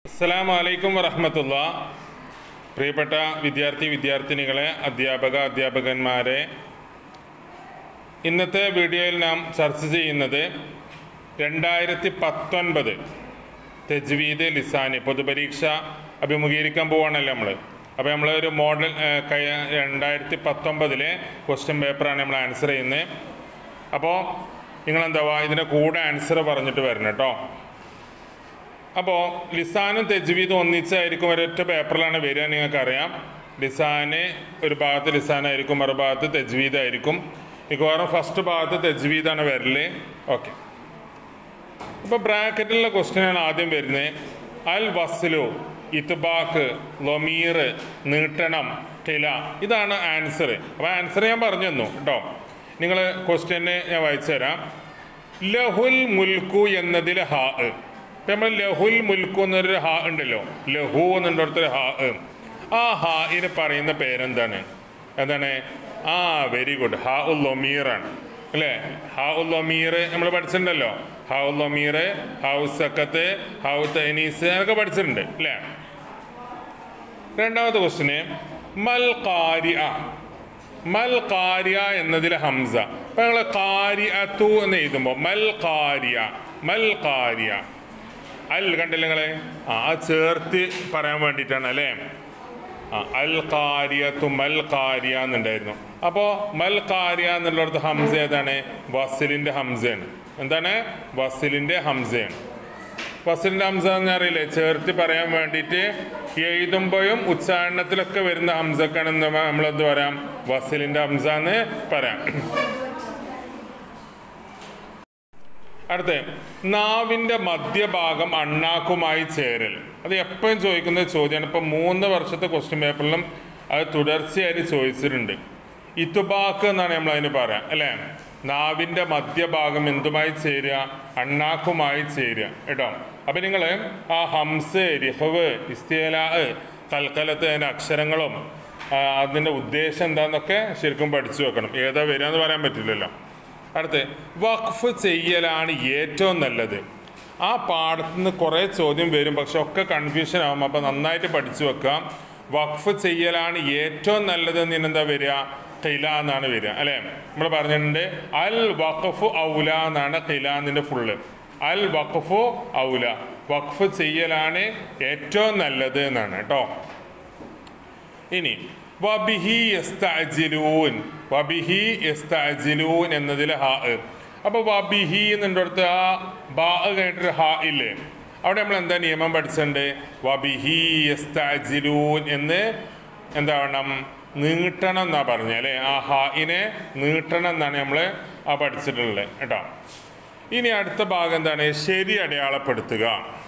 അസ്സലാമു അലൈക്കും വറഹമത്തുള്ള പ്രിയപ്പെട്ട വിദ്യാർത്ഥി വിദ്യാർത്ഥിനികളെ അധ്യാപക അധ്യാപകന്മാരെ ഇന്നത്തെ വീഡിയോയിൽ നാം ചർച്ച ചെയ്യുന്നത് രണ്ടായിരത്തി പത്തൊൻപത് തെജ്വീദ് ലിസാനി പൊതുപരീക്ഷ അഭിമുഖീകരിക്കാൻ പോവാണല്ലോ നമ്മൾ അപ്പോൾ നമ്മൾ ഒരു മോഡൽ ഏഹ്, കയ- രണ്ടായിരത്തി പത്തൊമ്പതിലെ ക്വസ്റ്റ്യൻ പേപ്പറാണ് നമ്മൾ ആൻസർ ചെയ്യുന്നത് അപ്പോൾ നിങ്ങളെന്താവാ ഇതിൻ്റെ കൂടെ ആൻസർ പറഞ്ഞിട്ട് വരണം കേട്ടോ അപ്പോൾ ലിസാനും തെജ്വീദും ഒന്നിച്ചായിരിക്കും ഒരൊറ്റ പേപ്പറിലാണ് വരിക നിങ്ങൾക്കറിയാം ലിസാന് ഒരു ഭാഗത്ത് ലിസാനായിരിക്കും മറു ഭാഗത്ത് തെജ്വീദ് ആയിരിക്കും മിക്കവാറും ഫസ്റ്റ് ഭാഗത്ത് തെജ്വീദാണ് വരല് ഓക്കെ ഇപ്പോൾ ബ്രാക്കറ്റിലുള്ള ക്വസ്റ്റ്യനാണ് ആദ്യം വരുന്നത് അൽ വസ്ലു ഇത്ബാക്ക് ലൊമീർ നീട്ടണം ടില ഇതാണ് ആൻസർ അപ്പോൾ ആൻസർ ഞാൻ പറഞ്ഞു തന്നു കേട്ടോ നിങ്ങൾ ക്വസ്റ്റ്യന് ഞാൻ വായിച്ചു തരാം ലഹുൽ മുൽക്കു എന്നതിൽ ഹാ ഇപ്പം നമ്മൾ ലഹുൽ മുൽക്കു എന്നൊരു ഹാ ഉണ്ടല്ലോ ലഹു എന്നുള്ളൊരു ഹാ ആ ഹാഇന് പറയുന്ന പേരെന്താണ് എന്താണ് ആ വെരി ഗുഡ് ഹാ ഉൽ ലൊമീറാണ് അല്ലേ ഹാ ഉൽ ലൊമീർ നമ്മൾ പഠിച്ചിട്ടുണ്ടല്ലോ ഹാ ഉൽ ലൊമീർ ഹൗ സക്കത്ത് ഹൗ തൈനീസ് അതൊക്കെ പഠിച്ചിട്ടുണ്ട് അല്ലേ രണ്ടാമത്തെ ക്വസ്റ്റിന് മൽ കാരിയ മൽ കാരിയ എന്നതിൽ ഹംസ അപ്പൊ ഞങ്ങൾ കാരിയത്തു എന്ന് എഴുതുമ്പോൾ മൽ കാരിയ മൽ കാരിയ അൽ കണ്ടില്ല നിങ്ങളെ ആ അത് ചേർത്ത് പറയാൻ വേണ്ടിയിട്ടാണ് അല്ലേ ആ അൽ കാരിയത്തു മൽ കാരിയ എന്നുണ്ടായിരുന്നു അപ്പോൾ മൽ കാരിയ എന്നുള്ളിടത്ത് ഹംസ ഏതാണ് വസിലിന്റെ ഹംസയാണ് എന്താണ് വസിലിന്റെ ഹംസയാണ് വസിലിന്റെ ഹംസ എന്ന് അറിയില്ലേ ചേർത്ത് പറയാൻ വേണ്ടിയിട്ട് എഴുതുമ്പോഴും ഉച്ചാരണത്തിലൊക്കെ വരുന്ന ഹംസക്കാണ് നമ്മളെന്ത് പറയാം വസിലിന്റെ ഹംസ എന്ന് പറയാം അടുത്ത നാവിന്റെ മധ്യഭാഗം അണ്ണാക്കുമായി ചേരൽ അത് എപ്പോഴും ചോദിക്കുന്ന ചോദ്യമാണ് ഇപ്പം മൂന്ന് വർഷത്തെ ക്വസ്റ്റ്യൻ പേപ്പറിലും അത് തുടർച്ചയായിട്ട് ചോദിച്ചിട്ടുണ്ട് ഇത്തുബാക്ക് എന്നാണ് നമ്മൾ അതിന് പറയാം അല്ലേ നാവിന്റെ മധ്യഭാഗം എന്തുമായി ചേരുക അണ്ണാക്കുമായി ചേരുക കേട്ടോ അപ്പം നിങ്ങൾ ആ ഹംസ് റിഹവ് ഇസ്തേല കൽക്കലത്ത് അതിൻ്റെ അക്ഷരങ്ങളും ആ, അതിൻ്റെ ഉദ്ദേശം എന്താണെന്നൊക്കെ ശരിക്കും പഠിച്ചു വെക്കണം ഏതാ വരിക എന്ന് പറയാൻ പറ്റില്ലല്ലോ അടുത്ത് വഖഫ് ചെയ്യലാണ് ഏറ്റവും നല്ലത് ആ പാഠത്ത് നിന്ന് കുറേ ചോദ്യം വരും പക്ഷെ ഒക്കെ കൺഫ്യൂഷൻ ആവും അപ്പം നന്നായിട്ട് പഠിച്ചു വെക്കാം വഖഫ് ചെയ്യലാണ് ഏറ്റവും നല്ലത് എന്ന് എന്താ വരിക ഖില എന്നാണ് വരിക അല്ലേ നമ്മൾ പറഞ്ഞിട്ടുണ്ട് അൽ വഖഫ് ഔല എന്നാണ് ഖിലാന്നിൻ്റെ ഫുള്ള് അൽ വഖഫു ഔല വഖഫ് ചെയ്യലാണ് ഏറ്റവും നല്ലത് എന്നാണ് കേട്ടോ ഇനി വബിഹി യസ്തഅജിലൂൻ വബിഹി യസ്തഅജിലൂൻ എന്നതിൽ ഹാ അപ്പോൾ വബിഹി എന്നുള്ളടത്ത് ആ ബാ കഴിഞ്ഞിട്ടൊരു ഹാ ഇല്ലേ അവിടെ നമ്മൾ എന്താ നിയമം പഠിച്ചിട്ടുണ്ട് വബിഹി യസ്തഅജിലൂൻ എന്ന് എന്താ വേണം നീട്ടണം എന്നാ പറഞ്ഞ അല്ലേ ആ ഹായിനെ നീട്ടണം എന്നാണ് നമ്മൾ ആ പഠിച്ചിട്ടുള്ളത് കേട്ടോ ഇനി അടുത്ത ഭാഗം എന്താണ് ശരി അടയാളപ്പെടുത്തുക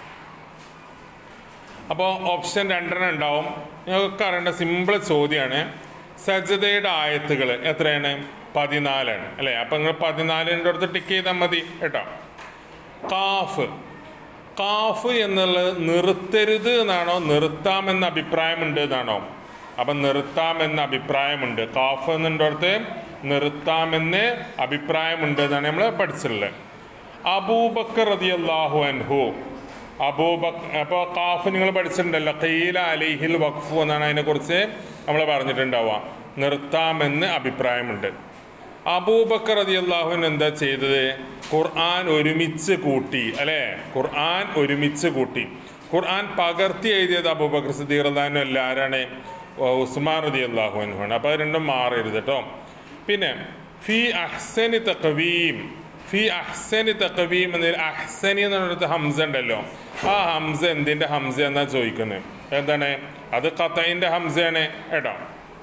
അപ്പോൾ ഓപ്ഷൻ രണ്ടെണ്ണം ഉണ്ടാവും നിങ്ങൾക്ക് അറിയേണ്ട സിമ്പിൾ ചോദ്യമാണ് സജതയുടെ ആയത്തുകൾ എത്രയാണ് പതിനാലാണ് അല്ലേ അപ്പം നിങ്ങൾ പതിനാലിൻ്റെ അടുത്ത് ടിക്ക് ചെയ്താൽ മതി കേട്ടോ കാഫ് കാഫ് എന്നുള്ളത് നിർത്തരുത് എന്നാണോ നിർത്താമെന്ന അഭിപ്രായമുണ്ട് എന്നാണോ അപ്പം നിർത്താമെന്ന അഭിപ്രായമുണ്ട് കാഫ് എന്നുൻ്റെ അടുത്ത് നിർത്താമെന്ന് അഭിപ്രായമുണ്ട് എന്നാണ് നമ്മൾ പഠിച്ചിട്ടുള്ളത് അബൂബക്കർ റളിയല്ലാഹു അൻഹു അബൂബക് അപ്പോൾ കാഫ് നിങ്ങൾ പഠിച്ചിട്ടുണ്ടല്ലോ ഖീല അലിഹിൽ വഖഫ് എന്നാണ് അതിനെക്കുറിച്ച് നമ്മൾ പറഞ്ഞിട്ടുണ്ടാവുക നിർത്താമെന്ന് അഭിപ്രായമുണ്ട് അബൂബക്കർ റതി അള്ളാഹുവിൻ എന്താ ചെയ്തത് ഖുർആൻ ഒരുമിച്ച് കൂട്ടി അല്ലേ ഖുർആൻ ഒരുമിച്ച് കൂട്ടി ഖുർആൻ പകർത്തി എഴുതിയത് അബൂബക്കർ സദീർ അള്ളാഹുനും അല്ല ആരാണ് ഉസ്മാൻ റതി അള്ളാഹുവിനുമാണ് അപ്പോൾ അത് രണ്ടും മാറരുത് കേട്ടോ പിന്നെ ഫി അഹ്സനി തഖവീം ഫി അഹ്സനി തഖവീം എന്നതിൽ അഹ്സനി എന്നുള്ളത് ഹംസ ഉണ്ടല്ലോ ആ ഹംസ എന്തിന്റെ ഹംസ എന്നാ ചോദിക്കുന്നത് എന്താണ് അത് ഖത്തയിന്റെ ഹംസയാണ് കേട്ടോ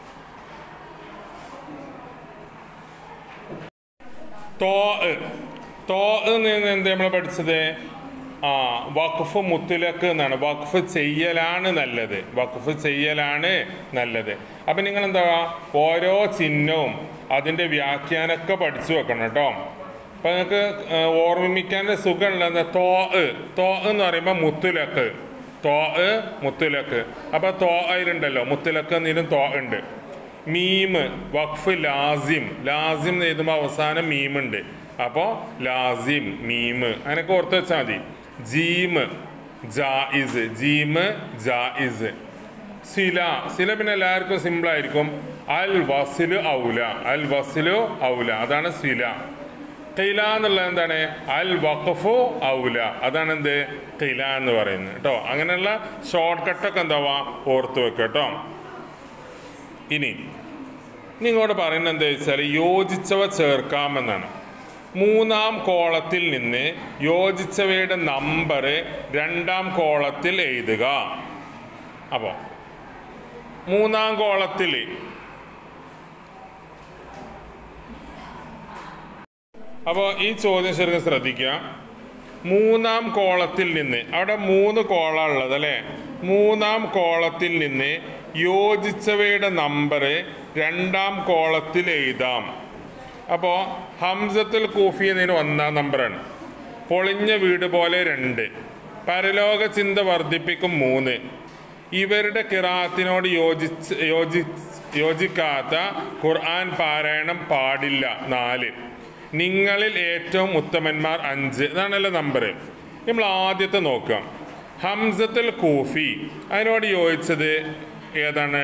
തോ തോ നിന്ന് എന്ത് നമ്മൾ പഠിച്ചത് ആ വഖഫ് മുത്തുലക്ക് എന്നാണ് വഖഫ് ചെയ്യലാണ് നല്ലത് വഖഫ് ചെയ്യലാണ് നല്ലത് അപ്പം നിങ്ങൾ എന്താ ഓരോ ചിഹ്നവും അതിൻ്റെ വ്യാഖ്യാനമൊക്കെ പഠിച്ചു വെക്കണം കേട്ടോ അപ്പം നിങ്ങൾക്ക് ഓർമ്മിക്കാൻ സുഖമുള്ളത് തോ തോ എന്ന് പറയുമ്പോൾ മുത്തുലക്ക് തോ മുത്തുലക്ക് അപ്പോൾ തോ അതിലുണ്ടല്ലോ മുത്തുലക്ക് എന്നതിലും തോ ഉണ്ട് മീം വഖഫ് ലാസിം ലാസിം എന്ന് എഴുതുമ്പോൾ അവസാനം മീമുണ്ട് അപ്പോൾ ലാസിം മീം അങ്ങനെയൊക്കെ ഓർത്ത് വെച്ചാൽ മതി ജീം ജായിസ് ജീമ് ജായിസ് സില സില പിന്നെ എല്ലാവർക്കും സിമ്പിൾ ആയിരിക്കും അൽ വസിലു ഔല അൽ വസിലു ഔല അതാണ് സില ഖില എന്നുള്ളത് എന്താണ് അൽ വഖഫു ഔല അതാണ് എന്ത് ഖില എന്ന് പറയുന്നത് കേട്ടോ അങ്ങനെയുള്ള ഷോർട്ട് കട്ടൊക്കെ എന്താവാ ഓർത്ത് വെക്കുക കേട്ടോ ഇനി നിങ്ങളോട് പറയുന്നത് എന്താ വെച്ചാൽ യോജിച്ചവ ചേർക്കാമെന്നാണ് മൂന്നാം കോളത്തിൽ നിന്ന് യോജിച്ചവയുടെ നമ്പർ രണ്ടാം കോളത്തിൽ എഴുതുക അപ്പോൾ മൂന്നാം കോളത്തിൽ അപ്പോൾ ഈ ചോദ്യം ശരിക്കും ശ്രദ്ധിക്കുക മൂന്നാം കോളത്തിൽ നിന്ന് അവിടെ മൂന്ന് കോള ഉള്ളത് അല്ലേ മൂന്നാം കോളത്തിൽ നിന്ന് യോജിച്ചവയുടെ നമ്പർ രണ്ടാം കോളത്തിൽ എഴുതാം അപ്പോൾ ഹംസത്തുൽ കൂഫി എന്നതിന് ഒന്നാം നമ്പറാണ് പൊളിഞ്ഞ വീട് പോലെ രണ്ട് പരലോക ചിന്ത വർദ്ധിപ്പിക്കും മൂന്ന് ഇവരുടെ കിറാത്തിനോട് യോജിച്ച് യോജി യോജിക്കാത്ത ഖുർആൻ പാരായണം പാടില്ല നാല് നിങ്ങളിൽ ഏറ്റവും ഉത്തമന്മാർ അഞ്ച് ഇതാണല്ലോ നമ്പർ നമ്മൾ ആദ്യത്തെ നോക്കാം ഹംസത്തുൽ കൂഫി അതിനോട് യോജിച്ചത് ഏതാണ്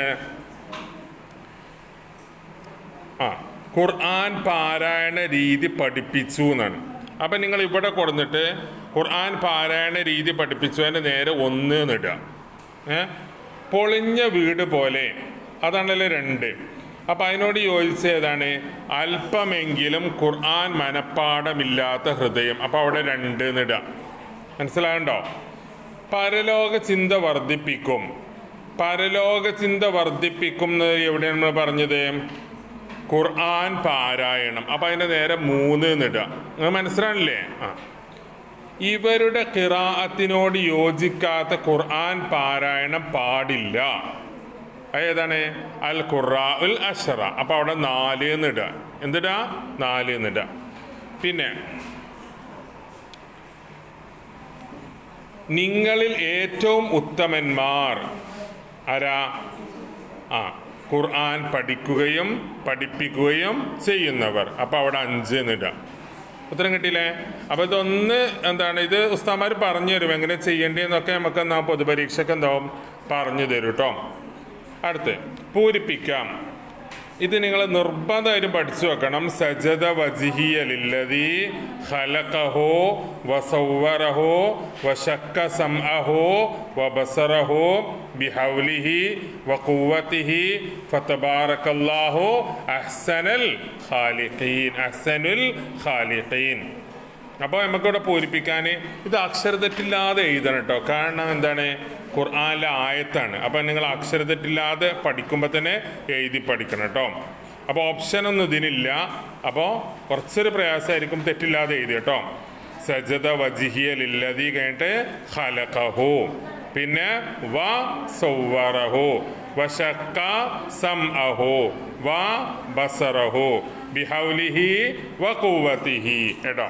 ആ ഖുർആൻ പാരായണ രീതി പഠിപ്പിച്ചു എന്നാണ് അപ്പം നിങ്ങൾ ഇവിടെ കൊടുത്തിട്ട് ഖുർആൻ പാരായണ രീതി പഠിപ്പിച്ചു അതിൻ്റെ നേരെ ഒന്ന് നിടുക ഏ പൊളിഞ്ഞ വീട് പോലെ അതാണല്ലോ രണ്ട് അപ്പം അതിനോട് യോജിച്ച ഏതാണ് അല്പമെങ്കിലും ഖുർആൻ മനപ്പാടമില്ലാത്ത ഹൃദയം അപ്പം അവിടെ രണ്ട് നിടുക മനസ്സിലാകണ്ടോ പരലോക ചിന്ത വർദ്ധിപ്പിക്കും പരലോക ചിന്ത വർദ്ധിപ്പിക്കും എന്ന് എവിടെയാണ് നമ്മൾ പറഞ്ഞത് ഖുർആൻ പാരായണം അപ്പം അതിൻ്റെ നേരെ മൂന്ന് നിടുക നിങ്ങൾ മനസ്സിലാണില്ലേ ആ ഇവരുടെ കിറാഅത്തിനോട് യോജിക്കാത്ത ഖുർആൻ പാരായണം പാടില്ല ഏതാണ് അൽ ഖുറാ ഉൽ അഷറ അപ്പം അവിടെ നാല് എന്നിടുക എന്തിടാ നാല് എന്നിടുക പിന്നെ നിങ്ങളിൽ ഏറ്റവും ഉത്തമന്മാർ ആരാ ആ ഖുർആൻ പഠിക്കുകയും പഠിപ്പിക്കുകയും ചെയ്യുന്നവർ അപ്പോൾ അവിടെ അഞ്ച് എന്നിടുക ഉത്തരം കിട്ടിയില്ലേ അപ്പോൾ ഇതൊന്ന് എന്താണ് ഇത് ഉസ്താമാർ പറഞ്ഞു തരും എങ്ങനെ ചെയ്യേണ്ടതെന്നൊക്കെ നമുക്ക് എന്നാ പൊതുപരീക്ഷയ്ക്ക് എന്താവും പറഞ്ഞു തരും കേട്ടോ അടുത്ത് പൂരിപ്പിക്കാം ഇത് നിങ്ങൾ നിർബന്ധമായിട്ടും പഠിച്ചു വെക്കണം സജദ വജിഹിയ ലില്ലതി ഖലഖഹു വസവ്വറഹു വശക്ക സംഅഹു വബസറഹു ബിഹൗലിഹി വഖുവ്വതിഹി ഫതബാറകല്ലാഹു അഹ്സനൽ ഖാലിഖീൻ അഹ്സനുൽ ഖാലിഖീൻ അപ്പോൾ നമുക്കിവിടെ പൂരിപ്പിക്കാൻ ഇത് അക്ഷരതെറ്റില്ലാതെ എഴുതണം കേട്ടോ കാരണം എന്താണ് ഖുർആാനിലെ ആയത്താണ് അപ്പോൾ നിങ്ങൾ അക്ഷരതെറ്റില്ലാതെ പഠിക്കുമ്പോൾ തന്നെ എഴുതി പഠിക്കണം കേട്ടോ അപ്പോൾ ഓപ്ഷനൊന്നും ഇതിനില്ല അപ്പോൾ കുറച്ചൊരു പ്രയാസമായിരിക്കും തെറ്റില്ലാതെ എഴുതി കേട്ടോ സജദ വജിഹിയ ലില്ലതി കഴിഞ്ഞിട്ട് ഖലഖഹു പിന്നെ വ സൗവറഹു വശക്ക സം അഹു വ ബസറഹു ബിഹൗലിഹി വ കുവത്തിഹി കേട്ടോ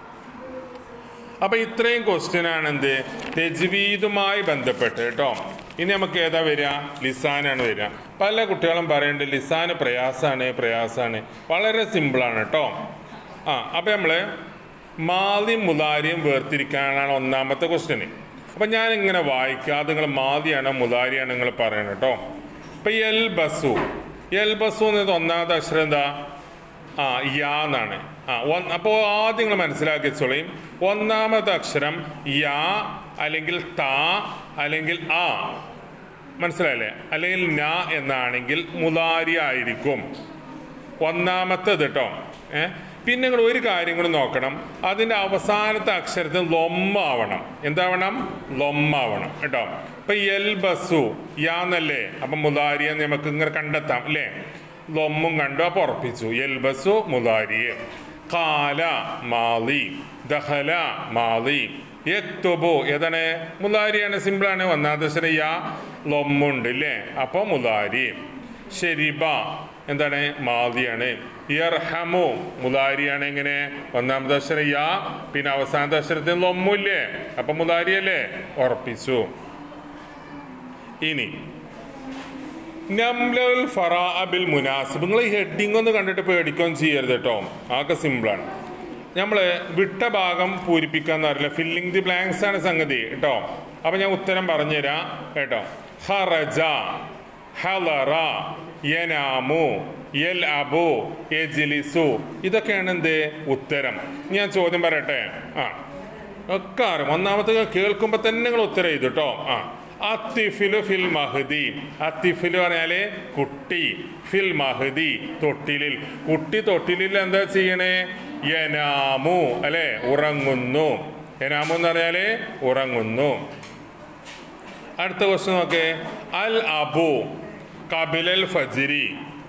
അപ്പോൾ ഇത്രയും ക്വസ്റ്റ്യൻ ആണ് എന്ത് തെജ്വീദുമായി ബന്ധപ്പെട്ട് കേട്ടോ ഇനി നമുക്ക് ഏതാ വരിക ലിസാനാണ് വരിക പല കുട്ടികളും പറയുന്നുണ്ട് ലിസാന് പ്രയാസമാണ് പ്രയാസമാണ് വളരെ സിമ്പിളാണ് കേട്ടോ ആ അപ്പോൾ നമ്മൾ മാലിയും മുതാരിയും വേർതിരിക്കാനാണ് ഒന്നാമത്തെ ക്വസ്റ്റ്യൻ അപ്പം ഞാൻ ഇങ്ങനെ വായിക്കാതെ നിങ്ങൾ മാതിയാണോ മുതാരിയാണോ നിങ്ങൾ പറയണം കേട്ടോ അപ്പം എൽ ബസു എൽ ബസു എന്നത് ഒന്നാമത്തെ അക്ഷരം എന്താ ആ യാ എന്നാണ് ആ അപ്പോൾ ആദ്യം നിങ്ങൾ മനസ്സിലാക്കി വെച്ചോളയും ഒന്നാമത്തെ അക്ഷരം യാ അല്ലെങ്കിൽ താ അല്ലെങ്കിൽ ആ മനസ്സിലായില്ലേ അല്ലെങ്കിൽ ന എന്നാണെങ്കിൽ മുതാരി ആയിരിക്കും ഒന്നാമത്തേത് കേട്ടോ ഏ പിന്നെ നിങ്ങൾ ഒരു കാര്യം കൂടി നോക്കണം അതിൻ്റെ അവസാനത്തെ അക്ഷരത്തിൽ ലൊമ്മാവണം എന്താവണം ലൊമ്മാവണം കേട്ടോ ഇപ്പം എൽ ബസു യാ എന്നല്ലേ അപ്പം മുതാരിയെ നമുക്ക് ഇങ്ങനെ കണ്ടെത്താം അല്ലേ ലൊമ്മും കണ്ടു അപ്പോൾ ഉറപ്പിച്ചു എൽബസു മുതാരിയെ കാല മാലി ദഹല മാലി യക്തുബു ഏതാണ് മുതാരിയാണ് സിമ്പിളാണ് ഒന്നാമത്തെ അക്ഷരം യാ ലൊമ്മുണ്ട് ഇല്ലേ അപ്പോൾ മുതാരി ഷെരിബ എന്താണ് മാതിയാണ് ഇയർഹമു മുതാരിയാണ് എങ്ങനെ ഒന്നാമത്തെ അക്ഷരം യാ പിന്നെ അവസാനത്തെ അക്ഷരത്തിൽ ലൊമ്മില്ലേ അപ്പം മുതാരിയല്ലേ ഉറപ്പിച്ചു ഇനി നംലൽ ഫറാബിൽ മുനാസിബ് നിങ്ങൾ ഈ ഹെഡിങ് ഒന്ന് കണ്ടിട്ട് പേടിക്കുകയും ചെയ്യരുത് കേട്ടോ ആകെ സിമ്പിളാണ് നമ്മൾ വിട്ട ഭാഗം പൂരിപ്പിക്കാന്ന് അറിയില്ല ഫില്ലിംഗ് ദി ബ്ലാങ്ക്സ് ആണ് സംഗതി കേട്ടോ അപ്പം ഞാൻ ഉത്തരം പറഞ്ഞുതരാം കേട്ടോ ഹറജ ഹലറ യനാമു യൽ അബു യജിലിസു ഇതൊക്കെയാണ് എന്ത് ഉത്തരം ഞാൻ ചോദ്യം പറയട്ടെ ആ ഒക്കെ അറിയും ഒന്നാമത്തെ കേൾക്കുമ്പോൾ തന്നെ നിങ്ങൾ ഉത്തരം ചെയ്തു കേട്ടോ ആ അത്തിഫിലു ഫിൽ മഹദി അത്തിഫിലു പറഞ്ഞാല് കുട്ടി ഫിൽ മഹദി തൊട്ടിലിൽ കുട്ടി തൊട്ടിലിൽ എന്താ ചെയ്യണേ യനാമു അല്ലെ ഉറങ്ങുന്നു യനാമു എന്ന് പറഞ്ഞാല് ഉറങ്ങുന്നു അടുത്ത ക്വസ്റ്റ്യൻ നോക്കേ അൽ അബു കബിലൽ ഫജിരി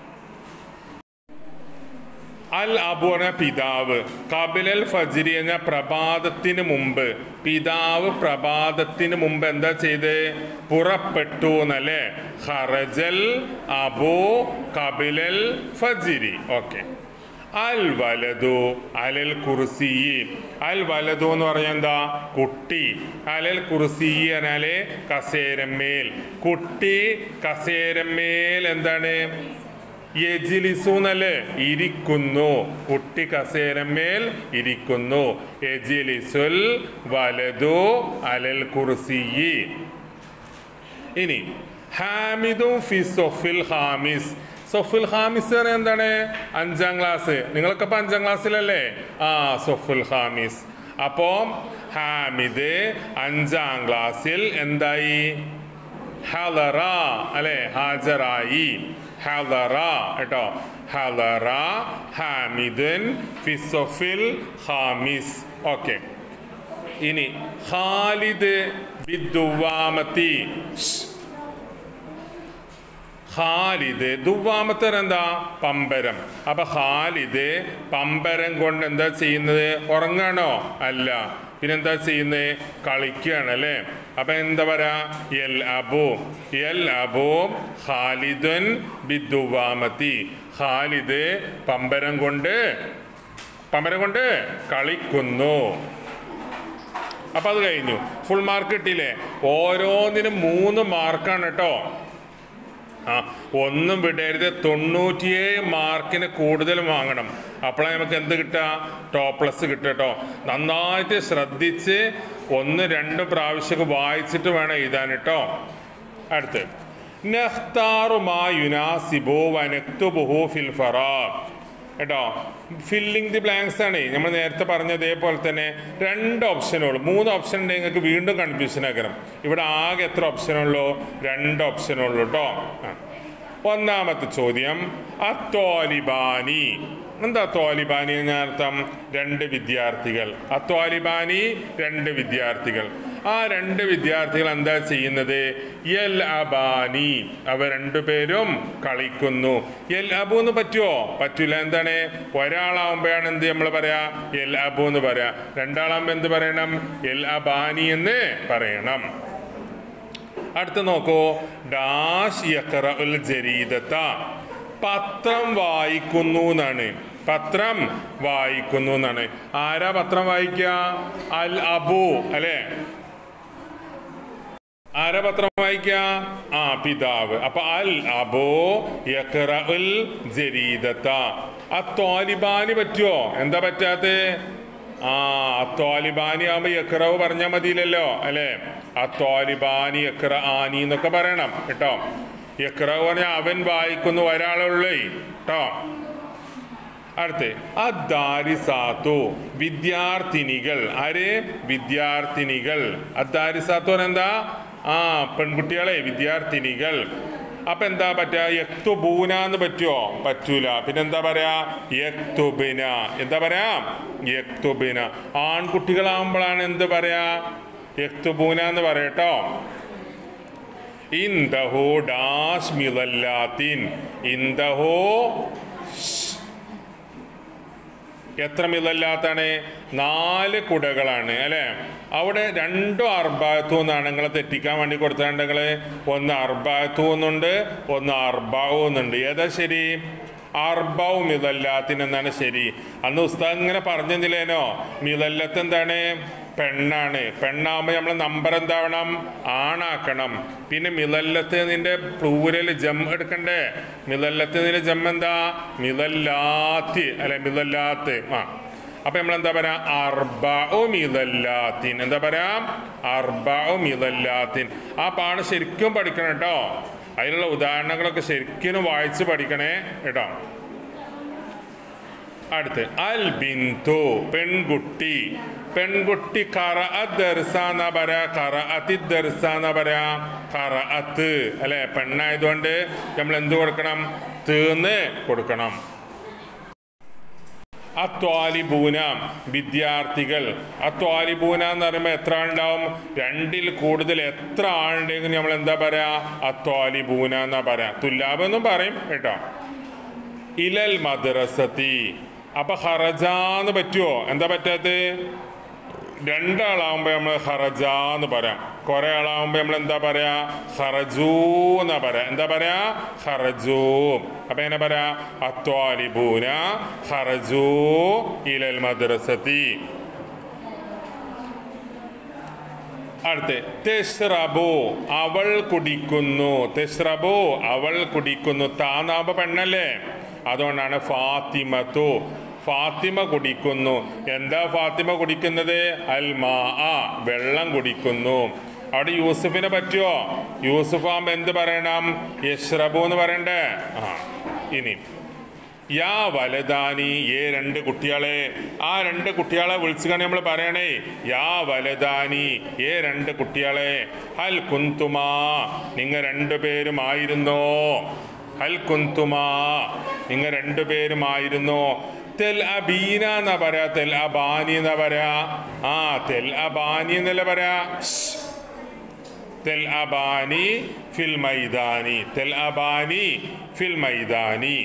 അൽ അബു എന്ന പിതാവ് കബിലൽ ഫജിരി എന്ന പ്രഭാതത്തിന് മുമ്പ് പിതാവ് പ്രഭാതത്തിന് മുമ്പ് എന്താ ചെയ്ത് പുറപ്പെട്ടു എന്നല്ലേ ഹറജൽ അബു കബിലൽ ഫജിരി ഓക്കെ അൽ വലതു അലൽ കുർസി അൽ വലതു എന്ന് പറഞ്ഞാൽ എന്താ കുട്ടി അലൽ കുർസി പറഞ്ഞാല് കസേരമ്മേൽ കുട്ടി കസേരമ്മേൽ എന്താണ് യജിലിസു എന്നല്ലേ ഇരിക്കുന്നു കുട്ടി കസേരമേൽ ഇരിക്കുന്നു യജിലിസുൽ വലതു അലൽ കുർസിയി ഇനി ഹാമിദും ഫി സൊഫിൽ ഹാമിസ് സൊഫുൽ ഹാമിസ് എന്ന് പറഞ്ഞാൽ എന്താണ് അഞ്ചാം ക്ലാസ് നിങ്ങളൊക്കെ ഇപ്പം അഞ്ചാം ക്ലാസ്സിലല്ലേ ആ സൊഫുൽ ഹാമിസ് അപ്പോൾ ഹാമിദ് അഞ്ചാം ക്ലാസ്സിൽ എന്തായി ഹലറ അല്ലെ ഹാജറായി ഹലറ കേട്ടോ ഹലറ ഹാമിദുൻ ഫിസൊഫിൽ ഹാമിസ് ഓക്കെ ഇനി ഖാലിദ് ബിദ്ദുവാമത്തി ഖാലിദ് ദുവാമത്തർ എന്താ പമ്പരം അപ്പൊ ഖാലിദ് പമ്പരം കൊണ്ട് എന്താ ചെയ്യുന്നത് ഉറങ്ങാണോ അല്ല പിന്നെന്താ ചെയ്യുന്നത് കളിക്കുകയാണ് അല്ലേ അപ്പൊ എന്താ പറയാ എൽ അബു എൽ അബു ഖാലിദുൻ ബിദ്ദുവാമത്തി ഖാലിദ് പമ്പരം കൊണ്ട് പമ്പരം കൊണ്ട് കളിക്കുന്നു അപ്പൊ അത് കഴിഞ്ഞു ഫുൾ മാർക്ക് കിട്ടിയില്ലേ ഓരോന്നിനും മൂന്ന് മാർക്കാണ് കേട്ടോ ആ ഒന്നും വിടരുത് തൊണ്ണൂറ്റിയേഴ് മാർക്കിന് കൂടുതൽ വാങ്ങണം അപ്പോഴേ നമുക്ക് എന്ത് കിട്ടുക ടോപ്പ് പ്ലസ് കിട്ടുക കേട്ടോ നന്നായിട്ട് ശ്രദ്ധിച്ച് ഒന്ന് രണ്ട് പ്രാവശ്യമൊക്കെ വായിച്ചിട്ട് വേണം എഴുതാൻ കേട്ടോ അടുത്ത് നഖ്താറുമാ യുനാസിബു വനക്തുബുഹു ഫിൽ ഫറാഖ് കേട്ടോ ഫില്ലിംഗ് ദി ബ്ലാങ്ക്സ് ആണ് നമ്മൾ നേരത്തെ പറഞ്ഞ അതേപോലെ തന്നെ രണ്ട് ഓപ്ഷനുള്ളൂ മൂന്ന് ഓപ്ഷൻ ഉണ്ടെങ്കിൽ നിങ്ങൾക്ക് വീണ്ടും കൺഫ്യൂഷൻ ആക്കണം ഇവിടെ ആകെ എത്ര ഓപ്ഷനുള്ളൂ രണ്ട് ഓപ്ഷനുള്ളൂ കേട്ടോ ആ. ഒന്നാമത്തെ ചോദ്യം അത്തോലിബാനി എന്താ തോലിബാനി എന്ന അർത്ഥം രണ്ട് വിദ്യാർത്ഥികൾ അത്തോലിബാനി രണ്ട് വിദ്യാർത്ഥികൾ ആ രണ്ട് വിദ്യാർത്ഥികൾ എന്താ ചെയ്യുന്നത് എൽ അബാനി അവ രണ്ടുപേരും കളിക്കുന്നു എൽ അബു എന്ന് പറ്റുമോ പറ്റൂല എന്താണ് ഒരാളാവുമ്പോഴാണ് എന്ത് നമ്മൾ പറയാ എൽ അബു എന്ന് പറയാ രണ്ടാളാകുമ്പോൾ എന്ത് പറയണം എൽ അബാനി എന്ന് പറയണം അടുത്ത് നോക്കൂ ഡാഷ് യഖറ ഉൽ ജരീദത്ത പത്രം വായിക്കുന്നു എന്നാണ് പത്രം വായിക്കുന്നു എന്നാണ് ആരാ പത്രം വായിക്കുക അൽ അബു അല്ലേ ആരാ പത്രം വായിക്കുക ആ പിതാവ് അപ്പൊ അൽ അബോ യഖറ ഉൽ ജരീദത്ത ആ തോലിബാനി പറ്റുമോ എന്താ പറ്റാത്ത ആ തോലിബാനി ആകുമ്പോ യഖറവ് പറഞ്ഞാൽ മതിയില്ലല്ലോ അല്ലേ ആ തോലിബാനി യഖറ ആനി എന്നൊക്കെ പറയണം കേട്ടോ യഖറവ് പറഞ്ഞാൽ അവൻ വായിക്കുന്നു ഒരാളുള്ളേ കേട്ടോ അടുത്ത് അദ്ദാരിസാത്തു വിദ്യാർത്ഥിനികൾ ആര് വിദ്യാർത്ഥിനികൾ അദ്ദാരിസാത്തു എന്താ ആ പെൺകുട്ടികളെ വിദ്യാർത്ഥിനികൾ അപ്പൊ എന്താ പറ്റുക യക്തുബൂന എന്ന് പറ്റുമോ പറ്റൂല പിന്നെന്താ പറയാ യക്തുബിന എന്താ പറയാ യക്തുബിന ആൺകുട്ടികളാകുമ്പോഴാണ് എന്ത് പറയാ യക്തുബൂന എന്ന് പറയട്ടോ ഇന്തഹോ ഡാഷ് മിളല്ലാത്തിൻ ഇന്തഹോ എത്ര മിതല്ലാത്താണ് നാല് കുടകളാണ് അല്ലേ അവിടെ രണ്ടും അർബാത്തു എന്നാണ് നിങ്ങളെ തെറ്റിക്കാൻ വേണ്ടി കൊടുത്താണ്ട് നിങ്ങൾ ഒന്ന് അർബാത്തു എന്നുണ്ട് ഒന്ന് അർബാവു എന്നുണ്ട് ഏതാ ശരി അർബാവു മിതല്ലാത്തിന് എന്നാണ് ശരി അന്ന് ഉസ്താദ് ഇങ്ങനെ പറഞ്ഞില്ലേനോ മിതല്ലത്ത് എന്താണ് പെണ്ണാണ് പെണ്ണാകുമ്പോൾ നമ്മൾ നമ്പർ എന്താവണം ആണാക്കണം പിന്നെ മിതല്ലത്ത് നിന്റെ പ്ലൂരൽ ജം എടുക്കണ്ടേ മിതല്ലത്ത് നിന്റെ ജം എന്താ മിതല്ലാത്ത് അല്ലെ മിതല്ലാത്ത് ആ അപ്പൊ നമ്മൾ എന്താ പറയാ അർബഉ മിദല്ലാത്തിൻ എന്താ പറയാ അർബഉ മിദല്ലാത്തിൻ ആ പാഠം ശരിക്കും പഠിക്കണം കേട്ടോ അതിലുള്ള ഉദാഹരണങ്ങളൊക്കെ ശരിക്കും വായിച്ച് പഠിക്കണേ കേട്ടോ അടുത്ത് അൽ ബിന്ദു പെൺകുട്ടി പെൺകുട്ടി കറ ദർസാന്ന പറയാ കറ അതി ദർസാന്ന പറയാ കറ അത്ത് അല്ലെ പെണ്ണായതുകൊണ്ട് നമ്മൾ എന്ത് കൊടുക്കണം തീർന്ന് കൊടുക്കണം അത്വാലിബൂന വിദ്യാർത്ഥികൾ അത്വാലിബൂന എന്ന് പറയുമ്പോൾ എത്ര ആളുണ്ടാവും രണ്ടിൽ കൂടുതൽ എത്ര ആളുണ്ടെങ്കിൽ നമ്മൾ എന്താ പറയാ അത്വാലിബൂന എന്നാ പറയാ തുല്ലാബ് എന്നും പറയും കേട്ടോ ഇലൽ മദ്രസത്തി അപ്പൊ ഹറജാന്ന് പറ്റുമോ എന്താ പറ്റാത്ത രണ്ടാളാവുമ്പോ നമ്മൾ ഹറജാന്ന് പറയാം കുറെ ആളാവുമ്പോ നമ്മൾ എന്താ പറയാ ഹറജൂ എന്നാ പറയാ എന്താ പറയാ ഹറജൂ അപ്പൊ എങ്ങനെ പറയാ അത്വാലിബൂന ഹറജൂ ഇലൽ മദ്രസത്തി അടുത്ത് തെഷ്റബു അവൾ കുടിക്കുന്നു തെഷ്റബു അവൾ കുടിക്കുന്നു താനാവുമ്പോ പെണ്ണല്ലേ അതുകൊണ്ടാണ് ഫാത്തിമത്തു ഫാത്തിമ കുടിക്കുന്നു എന്താ ഫാത്തിമ കുടിക്കുന്നത് അൽ മാ വെള്ളം കുടിക്കുന്നു അവിടെ യൂസുഫിനെ പറ്റുമോ യൂസുഫ് ആകുമ്പോ എന്ത് പറയണം യഷ്റബു എന്ന് പറയണ്ടേ ആ ഇനി യാ വലദാനി ഏ രണ്ട് കുട്ടികളെ ആ രണ്ട് കുട്ടികളെ വിളിച്ചുകൊണ്ട് നമ്മൾ പറയണേ യാ വലദാനി ഏ രണ്ട് കുട്ടികളെ ഹൽ കുന്തുമാ നിങ്ങൾ രണ്ടുപേരുമായിരുന്നോ ഹൽ കുന്തുമാ നിങ്ങൾ രണ്ടുപേരുമായിരുന്നോ തെൽ അബീന എന്നാ പറയാ തെൽ അബാനി എന്നാ പറയാ ആ തെൽ അബാനി എന്നല്ല പറയാ ഷ്. തെൽ അബാനി ഫിൽ മൈദാനി തെൽ അബാനി ഫിൽ മൈദാനി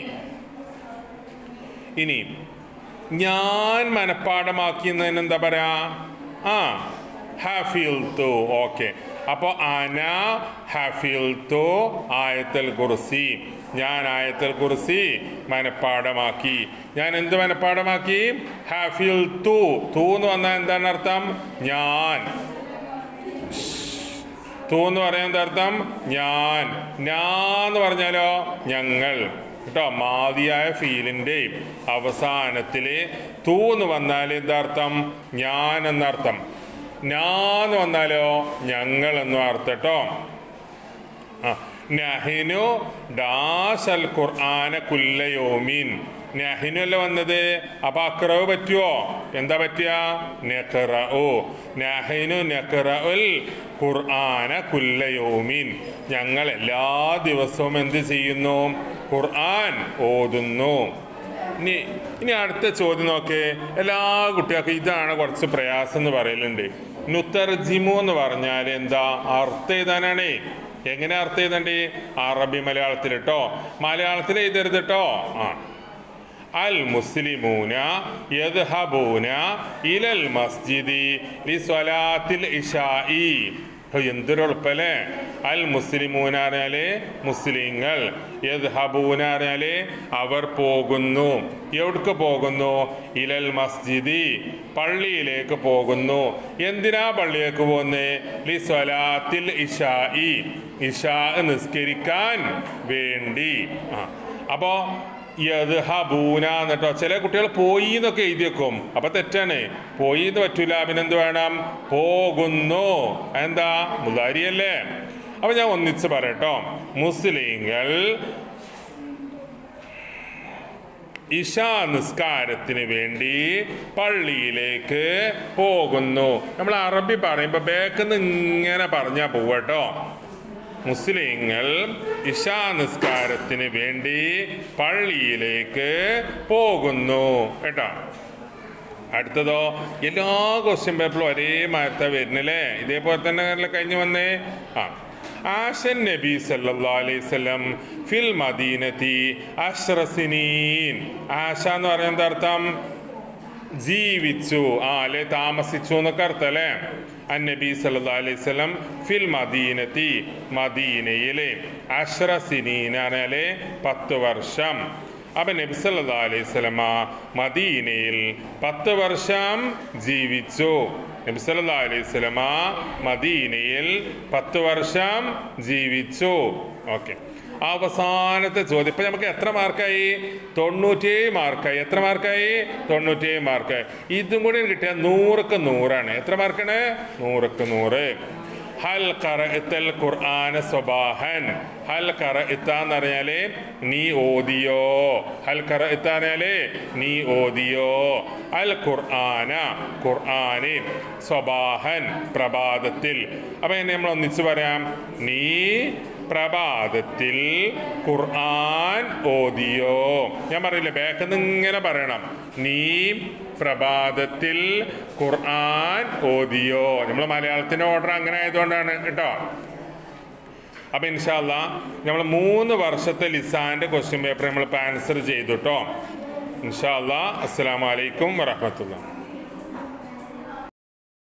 ഇനി ഞാൻ മനഃപ്പാടമാക്കിയെന്നതിന് എന്താ പറയാ ആ ഹഫിൽ തു ഓക്കെ അപ്പോൾ അന ഹഫിൽ തു ആയത്തൽ കുർസി ഞാൻ ആയത്തൽ കുർസി മനഃപ്പാടമാക്കി ഞാൻ എന്ത് മനഃപ്പാടമാക്കി ഹഫിൽ തു തു എന്ന് വന്നാൽ എന്താണ് അർത്ഥം ഞാൻ തൂ എന്ന് പറയുന്നത് അർത്ഥം ഞാൻ ഞാൻ എന്ന് പറഞ്ഞാലോ ഞങ്ങൾ കേട്ടോ മാതിയായ ഫീലിൻ്റെ അവസാനത്തിൽ തൂ എന്ന് വന്നാൽ എന്താർത്ഥം ഞാൻ എന്നർത്ഥം ഞാൻ എന്ന് വന്നാലോ ഞങ്ങൾ എന്നും അർത്ഥം കേട്ടോ ആ നഹിനു ഡാസൽ ഖുർആന കുല്ലയോമീൻ നഹിനു അല്ല വന്നത് അപ്പൊ അക്രവ് പറ്റുമോ എന്താ പറ്റുക നെഖറ ഓ നഹിനു നെഖറഉൽ ഖുർആന കുല്ലയോമീൻ ഞങ്ങൾ എല്ലാ ദിവസവും എന്ത് ചെയ്യുന്നു ഖുർആൻ ഓതുന്നു ഇനി ഇനി അടുത്ത ചോദ്യം നോക്കേ എല്ലാ കുട്ടികൾക്കും ഇതാണ് കുറച്ച് പ്രയാസം എന്ന് പറയലുണ്ട് നുത്തർജിമു എന്ന് പറഞ്ഞാൽ എന്താ അർത്ഥം എഴുതാനാണേ എങ്ങനെ അർത്ഥം എഴുതണ്ടേ അറബി മലയാളത്തിൽ കേട്ടോ മലയാളത്തിൽ എഴുതരുത് കേട്ടോ ആ അൽ മുസ്ലിമൂന യദ്ഹബൂന ഇലൽ മസ്ജിദി ലി സ്വലാത്തിൽ ഇഷായി എന്തൊരു എളുപ്പല്ലേ അൽ മുസ്ലിമൂന പറഞ്ഞാല് മുസ്ലിങ്ങൾ യദ്ഹബൂന പറഞ്ഞാല് അവർ പോകുന്നു എവിടേക്ക് പോകുന്നു ഇലൽ മസ്ജിദി പള്ളിയിലേക്ക് പോകുന്നു എന്തിനാ പള്ളിയിലേക്ക് പോകുന്നേ ലി സ്വലാത്തിൽ ഇഷായി ഇഷാ നിസ്കരിക്കാൻ വേണ്ടി ആ അപ്പോൾ യദ്ഹബൂന എന്നിട്ടോ ചില കുട്ടികൾ പോയി എന്നൊക്കെ എഴുതി വെക്കും അപ്പൊ തെറ്റാണ് പോയി എന്ന് പറ്റൂല പിന്നെന്ത് വേണം പോകുന്നു എന്താ മുതാരിയല്ലേ അപ്പൊ ഞാൻ ഒന്നിച്ച് പറയട്ടോ മുസ്ലിങ്ങൾ ഇഷാ നിസ്കാരത്തിന് വേണ്ടി പള്ളിയിലേക്ക് പോകുന്നു നമ്മൾ അറബി പറയുമ്പോൾ ബേക്കെന്ന് ഇങ്ങനെ പറഞ്ഞാൽ പോവട്ടോ മുസ്ലിങ്ങൾ ഇഷാ നിസ്കാരത്തിന് വേണ്ടി പള്ളിയിലേക്ക് പോകുന്നു കേട്ടോ അടുത്തതോ എല്ലാ ക്വസ്റ്റ്യൻ പേപ്പറും ഒരേ മാറ്റ വരുന്നില്ലേ ഇതേപോലെ തന്നെ അല്ലേ കഴിഞ്ഞ് വന്നേ ആ ആഷൻ നബി സല്ലല്ലാഹു അലൈഹി വസല്ലം ഫിൽ മദീനത്തി അഷ്റസിനീൻ ആശ എന്ന് പറയുന്നത് എന്താ അർത്ഥം ജീവിച്ചു ആ അല്ലെ താമസിച്ചു എന്നൊക്കെ അർത്ഥം അല്ലേ അന്നബി സല്ലാ അലൈഹി സ്വലം ഫിൽ മദീനത്തി മദീനയിലെ അഷ്റസിനീൻ പറഞ്ഞാല് പത്ത് വർഷം അപ്പൊ നബി സല്ലാ അലൈഹി സ്വലമ മദീനയിൽ പത്ത് വർഷം ജീവിച്ചു നബി സല്ലാ അലൈഹി സ്വലമ മദീനയിൽ പത്ത് വർഷം ജീവിച്ചു ഓക്കെ അവസാനത്തെ ചോദ്യം ഇപ്പം നമുക്ക് എത്ര മാർക്കായി തൊണ്ണൂറ്റിയേഴ് മാർക്കായി എത്ര മാർക്കായി തൊണ്ണൂറ്റിയേഴ് മാർക്കായി ഇതും കൂടി കിട്ടിയാൽ നൂറുക്ക് നൂറാണ് എത്ര മാർക്കാണ് നൂറുക്ക് നൂറ് ഹൽ കറഅത്തൽ ഖുർആന സ്വബാഹൻ ഹൽ കറഅത്ത എന്ന് പറഞ്ഞാല് നീ ഓതിയോ ഹൽ കറഅത്ത പറഞ്ഞാല് നീ ഓതിയോ അൽ ഖുർആന ഖുർആന് സ്വബാഹൻ പ്രഭാതത്തിൽ അപ്പൊ എന്നെ നമ്മൾ ഒന്നിച്ച് പറയാം നീ പ്രഭാതത്തിൽ ഖുർആൻ ഓതിയോ ഞാൻ പറയില്ലേ ബാക്കിൽ നിന്ന് ഇങ്ങനെ പറയണം നീ പ്രഭാതത്തിൽ ഖുർആൻ ഓതിയോ നമ്മൾ മലയാളത്തിൻ്റെ ഓർഡർ അങ്ങനെ ആയതുകൊണ്ടാണ് കേട്ടോ അപ്പം ഇൻഷാല്ല നമ്മൾ മൂന്ന് വർഷത്തെ ലിസാൻ്റെ ക്വസ്റ്റ്യൻ പേപ്പർ നമ്മളിപ്പോൾ ആൻസർ ചെയ്തു കേട്ടോ ഇൻഷാല്ല അസ്സാം വലൈക്കും വറഹമത്തുള്ള